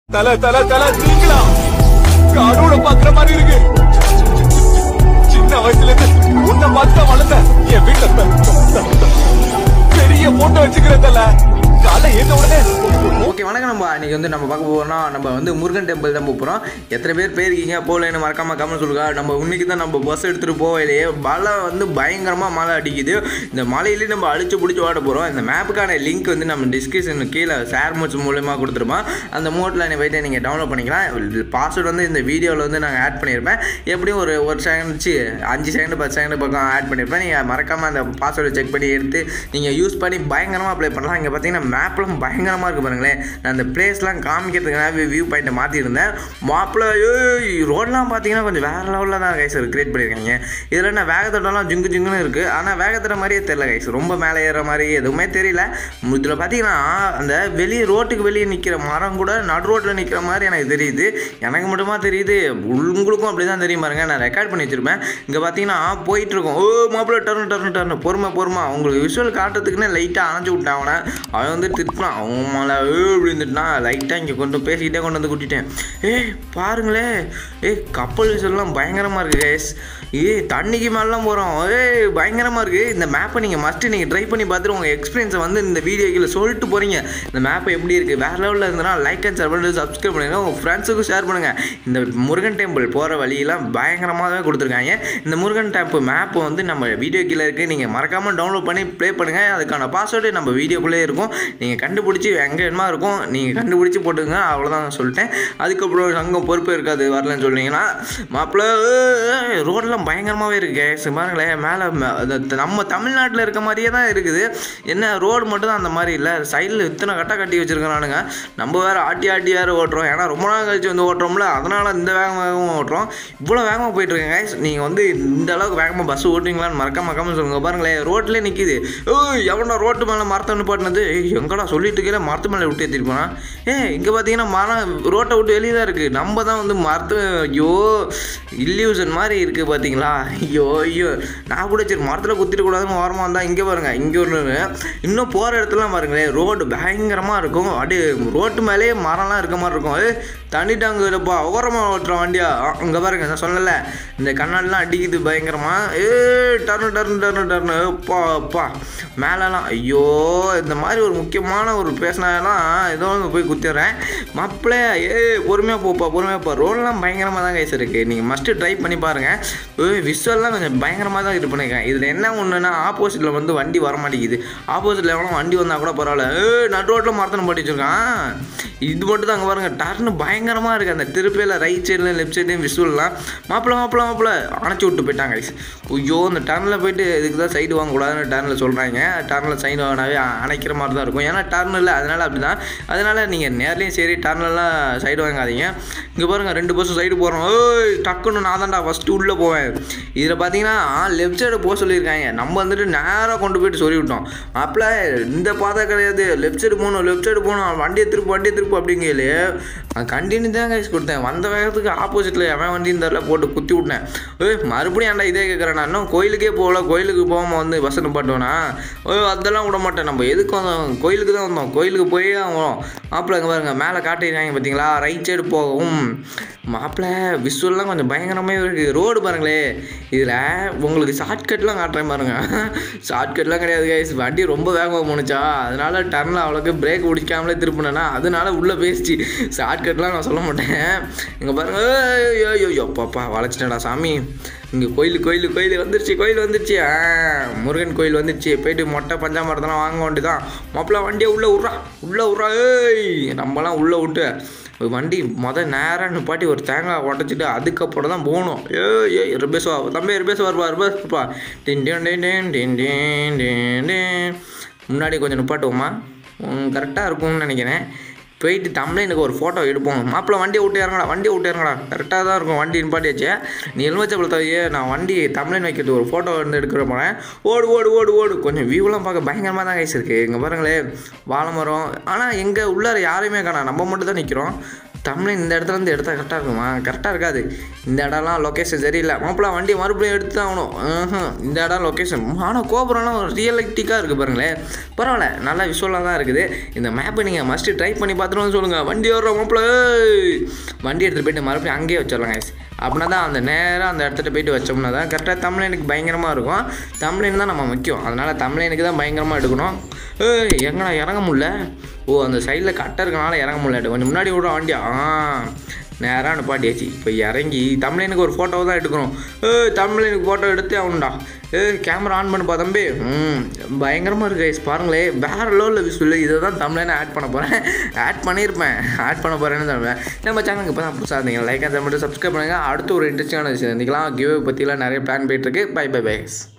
தல தல தல நீங்களா காடோட பாக்குற மாதிரி இருக்கு சின்ன வயசுல இருந்து உன்னை பார்த்து வளர்ந்த என் வீட்டுல பெ- பெரிய போட்டோ வச்சுக்கிறேன் தல காலை ஏத்த உடனே ஓகே வணக்கம் நம்ம இன்னைக்கு வந்து நம்ம பார்க்க போறோம்னா நம்ம வந்து முருகன் டெம்பிள் தான் போகிறோம் எத்தனை பேர் போயிருக்கீங்க போகலன்னு மறக்காம கமெண்ட் சொல்லுங்க நம்ம இன்னைக்கு தான் நம்ம பஸ் எடுத்துகிட்டு போகலையே மழை வந்து பயங்கரமாக மழை அடிக்குது இந்த மழையிலேயே நம்ம அழிச்சு பிடிச்சி ஓட போகிறோம் இந்த மேப்புக்கான லிங்க் வந்து நம்ம டிஸ்கிரிப்ஷன் கீழே ஷேர் மோட்ஸ் மூலயமா கொடுத்துருப்போம் அந்த மோட்டில் நீ போயிட்டு நீங்கள் டவுன்லோட் பண்ணிக்கலாம் பாஸ்வேர்டு வந்து இந்த வீடியோவில் வந்து நாங்கள் ஆட் பண்ணியிருப்பேன் எப்படியும் ஒரு ஒரு செகண்ட் சி அஞ்சு செகண்ட் பத்து செகண்ட் பக்கம் ஆட் பண்ணியிருப்பேன் நீங்கள் மறக்காமல் அந்த பாஸ்வேர்டை செக் பண்ணி எடுத்து நீங்கள் யூஸ் பண்ணி பயங்கரமாக அப்ளை பண்ணலாம் இங்கே பார்த்தீங்கன்னா மேப்லாம் பயங்கரமாக இருக்குது பாருங்களேன் நான் அந்த பிளேஸ்லாம் காமிக்கிறதுக்காக வியூ பாயிண்ட்டை மாற்றிருந்தேன் மாப்பிள்ள ரோடெலாம் பார்த்தீங்கன்னா கொஞ்சம் வேறு லெவலில் தான் கைஸ் கிரியேட் பண்ணியிருக்காங்க இதில் நான் வேகத்தோட்டம்லாம் ஜுங்கு ஜுங்குன்னு இருக்குது ஆனால் வேகத்தோட மாதிரியே தெரியல கைஸ் ரொம்ப மேலே ஏற மாதிரி எதுவுமே தெரியல இதில் பார்த்தீங்கன்னா அந்த வெளியே ரோட்டுக்கு வெளியே நிற்கிற மரம் கூட நடு ரோட்டில் நிற்கிற மாதிரி எனக்கு தெரியுது எனக்கு மட்டுமா தெரியுது உங்களுக்கும் அப்படி தான் தெரியும் பாருங்க நான் ரெக்கார்ட் பண்ணி வச்சிருப்பேன் இங்கே பார்த்தீங்கன்னா போயிட்டு இருக்கோம் ஓ மாப்பிள்ள டர்னு டர்னு டர்னு பொறுமை பொறுமை உங்களுக்கு விஷுவல் காட்டுறதுக்குன்னு லைட்டாக அணைஞ்சு விட்டான் அவனை அவன் வந்து திட்டுனான் அவன் மேலே ஏ விழுந்துட்டான் லைட்டாக இங்கே கொண்டு பேசிக்கிட்டே கொண்டு வந்து கூட்டிட்டேன் ஏய் பாருங்களே ஏய் கப்பல் விஷுவல்லாம் பயங்கரமாக இருக்குது கேஸ் ஏய் தண்ணிக்கு மேலாம் போகிறோம் ஏய் பயங்கரமாக இருக்குது இந்த மேப்பை நீங்கள் மஸ்ட்டு நீங்கள் ட்ரை பண்ணி பார்த்துட்டு உங்கள் எக்ஸ்பீரியன்ஸை வந்து இந்த வீடியோக்கில் சொல்லிட்டு போகிறீங்க இந்த மேப் எப்படி இருக்குது வேறு லெவலில் இருந்தனா லைக் அண்ட் ஷேர் பண்ணிட்டு சப்ஸ்கிரைப் பண்ணுங்கள் உங்கள் ஃப்ரெண்ட்ஸுக்கும் ஷேர் பண்ணுங்கள் இந்த முருகன் டெம்பிள் போகிற வழியெல்லாம் பயங்கரமாகவே கொடுத்துருக்காங்க இந்த முருகன் டெம்பிள் மேப் வந்து நம்ம வீடியோ கீழே இருக்குது நீங்கள் மறக்காமல் டவுன்லோட் பண்ணி ப்ளே பண்ணுங்கள் அதுக்கான பாஸ்வேர்டு நம்ம வீடியோக்குள்ளே இருக்கும் நீங்கள் கண்டுபிடிச்சி எங்கே வேணுமா இருக்கும் நீங்கள் கண்டுபிடிச்சி போட்டுங்க அவ்வளோதான் நான் சொல்லிட்டேன் அதுக்கப்புறம் சங்கம் பொறுப்பு இருக்காது வரலன்னு சொன்னீங்கன்னா மாப்பிள்ள ரோடெல்லாம் பயங்கரமாகவே இருக்கு கேஸ் பாருங்களேன் மேலே நம்ம தமிழ்நாட்டில் இருக்க மாதிரியே தான் இருக்குது என்ன ரோடு மட்டும் தான் அந்த மாதிரி இல்லை சைடில் இத்தனை கட்டை கட்டி வச்சுருக்கானுங்க நம்ம வேறு ஆட்டி ஆட்டி வேறு ஓட்டுறோம் ஏன்னா ரொம்ப நாள் கழிச்சு வந்து ஓட்டுறோம்ல அதனால் இந்த வேகம் வேகமாக ஓட்டுறோம் இவ்வளோ வேகமாக போயிட்டு இருக்கேன் guys நீங்கள் வந்து இந்த அளவுக்கு வேகமாக பஸ் ஓட்டுவீங்களான்னு மறக்காம மறக்காம சொல்லுங்க பாருங்களேன் ரோட்லேயே நிற்கிது ஓய் எவனோ ரோட்டு மேலே மரத்தை நிப்பாட்டினது ஏய் எங்கடா சொல்லிட்டு இருக்கல மரத்து மேலே விட்டு ஏற்றிட்டு போனா ஏ இங்கே பார்த்தீங்கன்னா மரம் ரோட்டை விட்டு வெளியே தான் இருக்குது நம்ம தான் வந்து மரத்து ஐயோ இல்லியூசன் மாதிரி இருக்குது பார்த்தீங்களா ஐயோ ஐயோ நான் கூட சரி மரத்தில் குத்திட்டு கூடாதுன்னு ஓரமாக வந்தால் இங்கே பாருங்க இங்கே ஒன்று இன்னும் போகிற இடத்துலாம் பாருங்களேன் ரோடு பயங்கரமாக இருக்கும் அப்படியே ரோட்டு மேலேயே மரம்லாம் இருக்க மாதிரி இருக்கும் ஏ தண்ணி டாங்கு இல்லைப்பா ஓரமாக ஓட்டுற வண்டியா அங்கே பாருங்க நான் சொல்லல இந்த கண்ணாடிலாம் அடிக்குது பயங்கரமாக ஏ டர்னு டர்னு டர்னு டர்னு அப்பா அப்பா மேலெலாம் ஐயோ இந்த மாதிரி ஒரு முக்கியமான ஒரு பேசினாலாம் ஏதோ ஒன்று போய் குத்திடுறேன் மாப்பிள்ளை ஏ பொறுமையாக போப்பா பொறுமையாக போ ரோடெலாம் பயங்கரமாக தான் கைஸ் இருக்குது நீங்கள் மஸ்ட்டு ட்ரை பண்ணி பாருங்கள் ஏ விஷுவல்லாம் கொஞ்சம் பயங்கரமாக தான் இது பண்ணியிருக்கேன் இதில் என்ன ஒன்றுனா ஆப்போசிட்டில் வந்து வண்டி வர மாட்டேங்குது ஆப்போசிட்டில் எவ்வளோ வண்டி வந்தால் கூட பரவாயில்ல ஏ நடு ரோட்டில் மரத்தனை போட்டு வச்சிருக்கான் இது மட்டும் தான் அங்கே பாருங்க டர்னு பயங்கரமாக இருக்குது அந்த திருப்பியில் ரைட் சைடில் லெஃப்ட் சைட்லையும் விஷுவல்லாம் மாப்பிள்ள மாப்பிள்ள மாப்பிள்ள அணைச்சி விட்டு போயிட்டாங்க guys. ஐயோ இந்த டர்னில் போயிட்டு இதுக்கு தான் சைடு வாங்கக்கூடாதுன்னு டர்னில் சொல்கிறாங்க டர்னில் சைடு வாங்கினாவே அணைக்கிற மாதிரி தான் இருக்கும் ஏன்னா டர்ன் இல்லை அதனால் அப்படி தான் அதனால் நீங்கள் நேர்லேயும் சரி டர்ன்லலாம் சைடு வாங்காதீங்க இங்கே பாருங்கள் ரெண்டு பஸ்ஸும் சைடு போகிறோம் ஓய் டக்குன்னு நான் தான்டா ஃபஸ்ட்டு உள்ளே போவேன் இதில் பார்த்தீங்கன்னா லெஃப்ட் சைடு போக சொல்லியிருக்காங்க நம்ம வந்துட்டு நேராக கொண்டு போயிட்டு சொல்லி விட்டோம் மாப்பிள்ள இந்த பாதை கிடையாது லெஃப்ட் சைடு போகணும் லெஃப்ட் சைடு போகணும் வண்டியை திருப்பு வண்டியை திருப்பு அப்படிங்கலே கண்டினியூ தான் கைஸ் கொடுத்தேன் வந்த வேகத்துக்கு ஆப்போசிட்டில் எவன் வண்டி இருந்தால போட்டு குத்தி விட்டேன் ஏய் மறுபடியும் ஏன்டா இதே கேட்குறேன் நான் இன்னும் கோயிலுக்கே போகல கோயிலுக்கு போகாமல் வந்து பஸ் நிப்பாட்டுவேனா ஓ அதெல்லாம் விட மாட்டேன் நம்ம எதுக்கு வந்தோம் கோயிலுக்கு தான் வந்தோம் கோயிலுக்கு போய் ஆகும் மாப்பிள்ள இங்கே பாருங்க மேலே காட்டிருக்காங்க பார்த்தீங்களா ரைட் சைடு போகவும் மாப்பிள்ள விஷுவல்லாம் கொஞ்சம் பயங்கரமே இருக்குது ரோடு பாருங்களே இதில் உங்களுக்கு ஷார்ட்கட்லாம் காட்டுறேன் பாருங்க ஷார்ட்கட்லாம் கிடையாது கைஸ் வண்டி ரொம்ப வேகமாக போணுச்சா அதனால டர்னில் அவ்வளோக்கு பிரேக் பிடிக்காமலே திருப்பினேன்னா அதனால உள்ளே பேசிச்சு ஷார்ட்கட்லாம் நான் சொல்ல மாட்டேன் இங்கே பாருங்க ஐயோ ஐயோ பாப்பா வளைச்சிட்டேடா சாமி இங்கே கோயில் கோயில் கோயில் வந்துருச்சு கோயில் வந்துருச்சு ஆ முருகன் கோயில் வந்துருச்சு போயிட்டு மொட்டை பஞ்சாமரத்தெல்லாம் வாங்க வேண்டியதான் மாப்பிள்ள வண்டியை உள்ளே விட்றா உள்ளே விட்றா ஏய் நம்மலாம் உள்ளே விட்டு ஒரு வண்டி மொதல் நேராக நிப்பாட்டி ஒரு தேங்காய் உடச்சிட்டு அதுக்கப்புறம் தான் போகணும் ஏ ஏ ரிபேஸ் வா தம்பி ரிபேஸ் வருவா ரிபேஸ் வருப்பா டின் டின் டின் டின் டின் டின் டின் டின் முன்னாடி கொஞ்சம் நிப்பாட்டுவோமா கரெக்டாக இருக்கும்னு நினைக்கிறேன் போயிட்டு தமிழனுக்கு ஒரு ஃபோட்டோ எடுப்போம் மாப்பிள்ள வண்டியை விட்டு இறங்கடா வண்டியை விட்டு இறங்கடா கரெக்டாக தான் இருக்கும் வண்டி நிப்பாட்டியாச்சு நீ எலுமிச்சப்பழ தவிர நான் வண்டி தமிழன் வைக்கிறது ஒரு ஃபோட்டோ வந்து எடுக்கிற போனேன் ஓடு ஓடு ஓடு ஓடு கொஞ்சம் வியூலாம் பார்க்க பயங்கரமாக தான் கைஸ் இருக்குது இங்கே பாருங்களேன் வாழை மரம் ஆனால் எங்கே உள்ளார யாரையுமே காணோம் நம்ம மட்டும் தான் நிற்கிறோம் தமிழ் இந்த இடத்துல இருந்து எடுத்தால் கரெக்டாக இருக்குமா கரெக்டாக இருக்காது இந்த இடம்லாம் லொக்கேஷன் சரியில்லை மாப்பிள்ள வண்டி மறுபடியும் எடுத்து தான் ஆகணும் ம்ஹும். இந்த இடம் லொக்கேஷன் ஆனால் கோபுரம்லாம் ரியலிட்டிக்காக இருக்குது பாருங்களேன் பரவாயில்ல நல்லா விஷுவலாக தான் இருக்குது இந்த மேப்பை நீங்கள் மஸ்ட்டு ட்ரை பண்ணி பார்த்துட்டு வந்து சொல்லுங்கள் வண்டி வர்ற மாப்பிள்ள ஏய். வண்டி எடுத்துகிட்டு போயிட்டு மறுபடியும் அங்கேயே வச்சிடலாம் guys. அப்படின்னா தான் அந்த நேராக அந்த இடத்துல போயிட்டு வச்சோம்னா தான் கரெக்டாக தமிழனுக்கு பயங்கரமாக இருக்கும் தமிழன் தான் நம்ம முக்கியம் அதனால் தமிழனுக்கு தான் பயங்கரமாக எடுக்கணும் ஏய் எங்கடா இறங்க முடியல ஓ அந்த சைடில் கட்டை இருக்கனால இறங்க முடியல கொஞ்சம் முன்னாடி விட வண்டியா ஆ நேராக நிப்பாட்டியாச்சு இப்போ இறங்கி தமிழனுக்கு ஒரு ஃபோட்டோ தான் எடுக்கணும் ஏய் தமிழனுக்கு ஃபோட்டோ எடுத்தே ஆகணும்டா ஏய் கேமரா ஆன் பண்ணுப்பா தம்பி ம் பயங்கரமாக இருக்கு guys. பாருங்களே வேற லெவலில் விசுவல் இதை தான் தமிழனை ஆட் பண்ண போகிறேன் ஆட் பண்ணியிருப்பேன் ஆட் பண்ண போகிறேன்னு சொல்லுவேன் நம்ம சேனலுக்கு இப்போ தான் புதுசாக இருந்தீங்க லைக் அதை மட்டும் சப்ஸ்கிரைப் பண்ணுங்கள் அடுத்து ஒரு இன்ட்ரெஸ்டிங்கான விஷயம் சந்திக்கலாம் கிவ் பற்றிலாம் நிறைய பிளான் போயிட்டுருக்கு பை பை பை